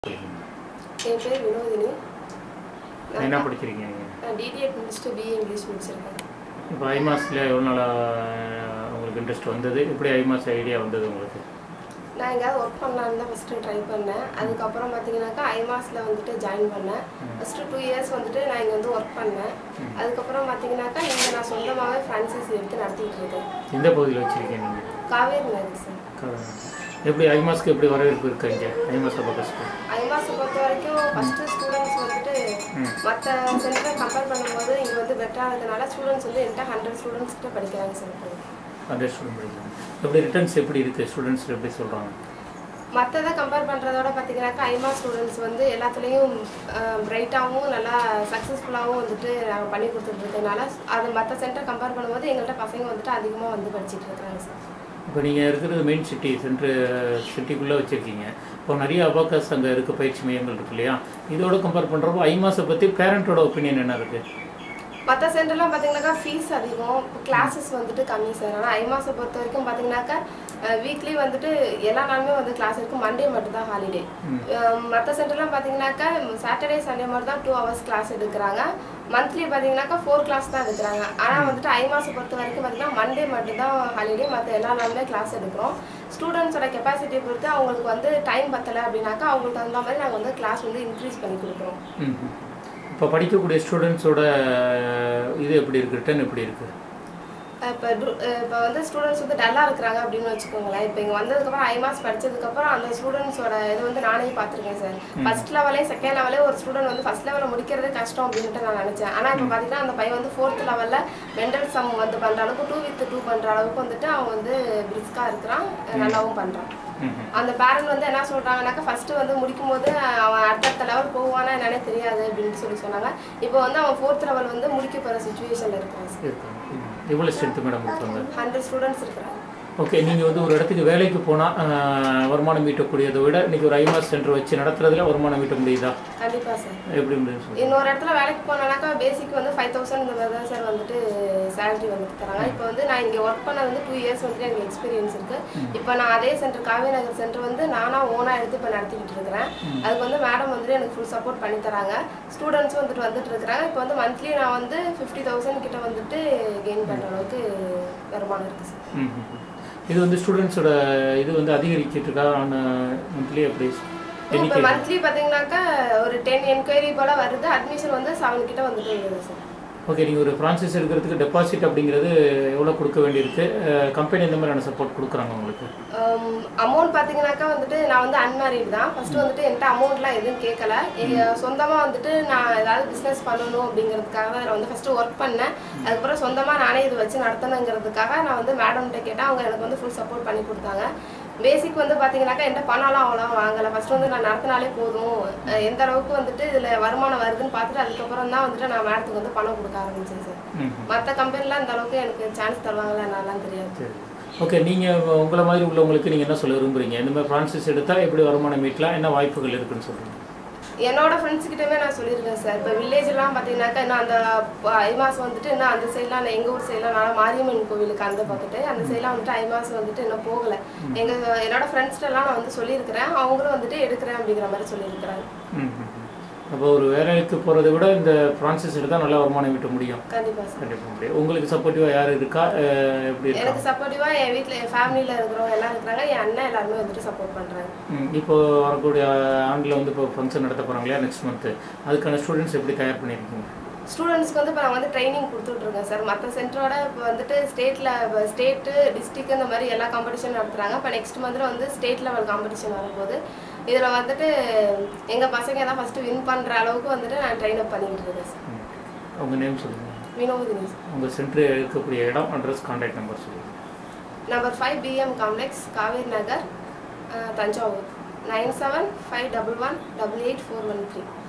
என் பேர் வினோதினி என்ன படிச்சிருக்கீங்க நீங்கள் நான் டிடிஎட் முடிச்சுட்டு பிஏ இங்கிலீஷ் முடிச்சிருக்கேன் இப்போ ஐமாஸில் எவ்வளோ நாளாக உங்களுக்கு இன்ட்ரெஸ்ட் வந்தது எப்படி ஐமாஸ் ஐடியா வந்தது உங்களுக்கு நான் எங்கேயாவது ஒர்க் பண்ணலான்னு தான் ஃபஸ்ட்டு ட்ரை பண்ணேன் அதுக்கப்புறம் பார்த்தீங்கன்னாக்கா ஐமாஸில் வந்துட்டு ஜாயின் பண்ணேன் ஃபஸ்ட்டு டூ இயர்ஸ் வந்துட்டு நான் இங்கே வந்து ஒர்க் பண்ணேன் அதுக்கப்புறம் பார்த்தீங்கன்னாக்கா இங்கே நான் சொந்தமாகவே ஃப்ரான்சைஸ் எடுத்து நடத்திட்டு இருக்கேன் எந்த பகுதியில் வச்சுருக்கீங்க நீங்கள் காவேரி நகர் சார் எப்படி ஐமாஸ்க்கு எப்படி வரவேற்பு இருக்கு இங்கே ஐமாஸ் அபகஸ்க்கு ஐமாஸை பொறுத்த வரைக்கும் ஃபஸ்ட்டு ஸ்டூடெண்ட்ஸ் வந்துட்டு மற்ற சென்டரை கம்பேர் பண்ணும்போது இங்கே வந்து பெட்டராக இருக்கிறதுனால ஸ்டூடெண்ட்ஸ் வந்து என்கிட்ட ஹண்ட்ரட் ஸ்டூடெண்ட்ஸ் கிட்ட படிக்கிறாங்க சார் இப்போ ஹண்ட்ரட் ஸ்டூடெண்ட் படிக்கிறாங்க எப்படி ரிட்டர்ன்ஸ் எப்படி இருக்குது ஸ்டூடெண்ட்ஸ் எப்படி சொல்கிறாங்க மற்றதை கம்பேர் பண்ணுறதோட பார்த்தீங்கன்னாக்கா ஐமா ஸ்டூடெண்ட்ஸ் வந்து எல்லாத்துலேயும் பிரைட்டாகவும் நல்லா சக்ஸஸ்ஃபுல்லாகவும் வந்துட்டு நாங்கள் பண்ணி கொடுத்துட்டு இருக்கனால அது மற்ற சென்டர் கம்பேர் பண்ணும்போது எங்கள்கிட்ட பசங்க வந்துட்டு அதிகமாக வந்து படிச்சுட்டு இருக்கிறாங்க சார் இப்போ நீங்கள் இருக்கிறது மெயின் சிட்டி சென்ட்ரு சிட்டிக்குள்ளே வச்சுருக்கீங்க இப்போ நிறைய அபாக்கஸ் அங்கே இருக்க பயிற்சி மையங்கள் இருக்கு இல்லையா இதோட கம்பேர் பண்ணுறப்போ ஐமாஸை பற்றி பேரண்ட்டோட ஒப்பீனியன் என்ன இருக்குது மற்ற சென்டர்லாம் பார்த்தீங்கன்னாக்கா ஃபீஸ் அதிகம் கிளாஸஸ் வந்துட்டு கம்மி சார் ஆனால் ஐமாஸை பொறுத்த வரைக்கும் பார்த்தீங்கன்னாக்கா வீக்லி வந்துட்டு எல்லா நாளுமே வந்து கிளாஸ் இருக்கும் மண்டே மட்டும் தான் ஹாலிடே மற்ற சென்டர்லாம் பார்த்தீங்கன்னாக்கா சாட்டர்டே சண்டே மட்டும் தான் டூ ஹவர்ஸ் கிளாஸ் எடுக்கிறாங்க மந்த்லி பார்த்தீங்கன்னாக்கா ஃபோர் கிளாஸ் தான் எடுக்கிறாங்க ஆனால் வந்துட்டு ஐமாஸை பொறுத்த வரைக்கும் பார்த்தீங்கன்னா மண்டே மட்டும் தான் ஹாலிடே மற்ற எல்லா நாளுமே கிளாஸ் எடுக்கிறோம் ஸ்டூடெண்ட்ஸோட கெப்பாசிட்டியை பொறுத்து அவங்களுக்கு வந்து டைம் பத்தலை அப்படின்னாக்கா அவங்களுக்கு தகுந்த மாதிரி நாங்கள் வந்து கிளாஸ் வந்து இன்க்ரீஸ் பண்ணி கொடுக்குறோம் ம் இப்போ படிக்கக்கூடிய ஸ்டூடெண்ட்ஸோட இது எப்படி இருக்குது ரிட்டர்ன் எப்படி இருக்குது இப்போ இப்போ வந்து ஸ்டூடெண்ட்ஸ் வந்து டல்லாக இருக்கிறாங்க அப்படின்னு வச்சுக்கோங்களேன் இப்போ இங்கே வந்ததுக்கப்புறம் ஐ மாஸ் படிச்சதுக்கப்புறம் அந்த ஸ்டூடெண்ட்ஸோட இது வந்து நானே பார்த்துருக்கேன் சார் ஃபர்ஸ்ட் லெவலே செகண்ட் லெவலே ஒரு ஸ்டூடெண்ட் வந்து ஃபர்ஸ்ட் லெவலில் முடிக்கிறது கஷ்டம் அப்படின்ட்டு நான் நினச்சேன் ஆனால் இப்போ பார்த்தீங்கன்னா அந்த பையன் வந்து ஃபோர்த் லெவலில் மெண்டல் சம் வந்து பண்ணுற அளவுக்கு டூ வித் டூ பண்ணுற அளவுக்கு வந்துட்டு அவன் வந்து பிரிஸ்காக இருக்கிறான் நல்லாவும் பண்ணுறான் அந்த பேரண்ட் வந்து என்ன சொல்றாங்கன்னாக்கா ஃபர்ஸ்ட் வந்து முடிக்கும் போது அவன் அடுத்தடுத்த லெவல் போவானா என்னன்னே தெரியாது அப்படின்னு சொல்லி சொன்னாங்க இப்போ வந்து அவன் ஃபோர்த் லெவல் வந்து முடிக்க போகிற சுச்சுவேஷனில் இருக்கான் சார் இருக்கு எவ்வளோ ஸ்ட்ரென்த்து மேடம் இருக்காங்க ஹண்ட்ரட் ஸ்டூடெண்ட்ஸ் இருக்கிறாங்க ஓகே நீங்கள் வந்து ஒரு இடத்துக்கு வேலைக்கு போனால் வருமானம் ஈட்டக்கூடியதை விட இன்னைக்கு ஒரு ஐமாஸ் சென்டர் வச்சு நடத்துறதுல வருமானம் ஈட்ட முடியுதா கண்டிப்பா சார் எப்படி முடியும் சொல்லுங்க இன்னொரு இடத்துல வேலைக்கு போனானாக்கா பேசிக் வந்து ஃபைவ் தௌசண்ட் இந்த மாதிரி தான் சார் வந்துட்டு சேலரி வந்துட்டு தராங்க இப்போ வந்து நான் இங்கே ஒர்க் பண்ணது வந்து டூ இயர்ஸ் வந்துட்டு எனக்கு எக்ஸ்பீரியன்ஸ் இருக்கு இப்போ நான் அதே சென்டர் காவி நகர் சென்டர் வந்து நானாக ஓனாக எடுத்து இப்போ நடத்திக்கிட்டு இருக்கிறேன் அதுக்கு வந்து மேடம் வந்துட்டு எனக்கு ஃபுல் சப்போர்ட் பண்ணி தராங்க ஸ்டூடெண்ட்ஸ் வந்துட்டு வந்துட்டு இருக்கிறாங்க இப்போ வந்து மந்த்லி நான் வந்து ஃபிஃப்டி தௌசண்ட் கிட்ட வந்துட்டு கெயின் பண்ணுற அளவுக்கு வருமானம் இருக்கு சார் ம், ம், ம். இது வந்து ஸ்டூடெண்ட்ஸோட இது வந்து அதிகரிச்சிட்டு இருக்கா மந்த்லி எப்படி இப்போ எண்ணிக்கை மந்த்லி பார்த்தீங்கன்னாக்கா ஒரு டென் என்கொயரி போல் வருது அட்மிஷன் வந்து செவன் கிட்ட வந்துட்டு வருது சார் ஓகே நீங்கள் ஒரு ஃப்ரான்சைஸ் எடுக்கிறதுக்கு டெபாசிட் அப்படிங்கிறது எவ்வளோ கொடுக்க வேண்டியிருக்கு கம்பெனி இந்த மாதிரியான சப்போர்ட் கொடுக்குறாங்க உங்களுக்கு அமௌண்ட் பார்த்தீங்கன்னாக்கா வந்துட்டு நான் வந்து அன்மேரிட் தான் ஃபர்ஸ்ட் வந்துட்டு என்கிட்ட அமௌண்ட்லாம் எதுவும் கேட்கல சொந்தமாக வந்துட்டு நான் ஏதாவது பிஸ்னஸ் பண்ணணும் அப்படிங்கிறதுக்காக தான் நான் வந்து ஃபர்ஸ்ட் ஒர்க் பண்ணேன் அதுக்கப்புறம் சொந்தமாக நானே இது வச்சு நடத்தணுங்கிறதுக்காக நான் வந்து மேடம்கிட்ட கேட்டேன் அவங்க எனக்கு வந்து ஃபுல் சப்போர்ட் பண்ணி கொடுத்தாங்க பேசிக் வந்து பார்த்தீங்கன்னா என்கிட்ட பணம்லாம் அவ்வளோ வாங்கலை ஃபர்ஸ்ட் வந்து நான் நடத்தினாலே போதும் அஹ் எந்த அளவுக்கு வந்துட்டு இதில் வருமானம் வருதுன்னு பார்த்துட்டு அதுக்கப்புறம் தான் வந்துட்டு நான் மேடத்துக்கு வந்து பணம் கொடுக்க ஆரம்பிச்சேன் சார் ம் மற்ற கம்பெனிலாம் இந்த அளவுக்கு எனக்கு சான்ஸ் தருவாங்களா என்னலாம் தெரியாது சரி ஓகே நீங்கள் உங்களை மாதிரி உள்ளவங்களுக்கு நீங்கள் என்ன சொல்ல விரும்புறீங்க இந்த மாதிரி ஃப்ரான்சைஸ் எடுத்தால் எப்படி வருமானம் மீட்டலாம் என்ன வாய்ப்புகள் இருக்குன்னு சொல்கிறீங்க என்னோட ஃப்ரெண்ட்ஸ் கிட்டவே நான் சொல்லியிருக்கேன் சார் இப்போ வில்லேஜ்லாம் பார்த்தீங்கன்னாக்கா இன்னும் அந்த ஐ மாதம் வந்துட்டு இன்னும் அந்த சைட்லாம் எங்கள் ஊர் சைட்லாம் நான் மாரியம்மன் கோவிலுக்கு அந்த பக்கத்து அந்த சைட்லாம் வந்துட்டு ஐ மாதம் வந்துட்டு இன்னும் போகலை எங்கள் என்னோட ஃப்ரெண்ட்ஸ்டெல்லாம் நான் வந்து சொல்லியிருக்கிறேன் அவங்களும் வந்துட்டு எடுக்கிறேன் அப்படிங்கிற மாதிரி சொல்லியிருக்கிறாங்க ம் ம், ம். அப்போ ஒரு வேலைக்கு போகிறத விட இந்த ஃப்ரான்சைஸ் எடுத்தால் நல்லா வருமானம் ஈட்ட முடியும் கண்டிப்பாக சார் கண்டிப்பாக முடியும் உங்களுக்கு சப்போர்ட்டிவாக யார் இருக்கா அஹ் எப்படி இருக்கா எனக்கு சப்போர்ட்டிவாக என் வீட்டில் என் ஃபேமிலியில் இருக்கிறவங்க எல்லாம் இருக்கிறாங்க என் அண்ணன் எல்லாருமே வந்துட்டு சப்போர்ட் பண்ணுறாங்க ம், இப்போ வரக்கூடிய ஆண்டில் வந்து இப்போ ஃபங்க்ஷன் நடத்த போகிறாங்க இல்லையா நெக்ஸ்ட் மந்த்து அதுக்கான ஸ்டூடெண்ட்ஸ் எப்படி தயார் பண்ணியிருக்கீங்க ஸ்டூடெண்ட்ஸ்க்கு வந்து இப்போ நான் வந்து ட்ரைனிங் கொடுத்துட்ருக்கேன் சார் மற்ற சென்டரோட இப்போ வந்துட்டு ஸ்டேட்டில் ஸ்டேட்டு டிஸ்ட்ரிக்ட் இந்த மாதிரி எல்லா காம்படிஷன் நடத்துகிறாங்க இப்போ நெக்ஸ்ட் மந்தில் வந்து ஸ்டேட் லெவல் காம்படிஷன் வரும்போது இதில் வந்துட்டு எங்கள் பசங்க தான் ஃபஸ்ட்டு வின் பண்ணுற அளவுக்கு வந்துட்டு நான் ட்ரெயின் அப் பண்ணிக்கிட்டு இருக்கேன் சார் ம். உங்கள் நேம் சொல்லுங்கள் வினோதினி சார் உங்கள் சென்டர் இருக்கக்கூடிய இடம் அட்ரஸ் கான்டாக்ட் நம்பர் சொல்லுங்கள் number five PM complex Kaveri Nagar ah, Thanjavur nine seven five double one double eight four one three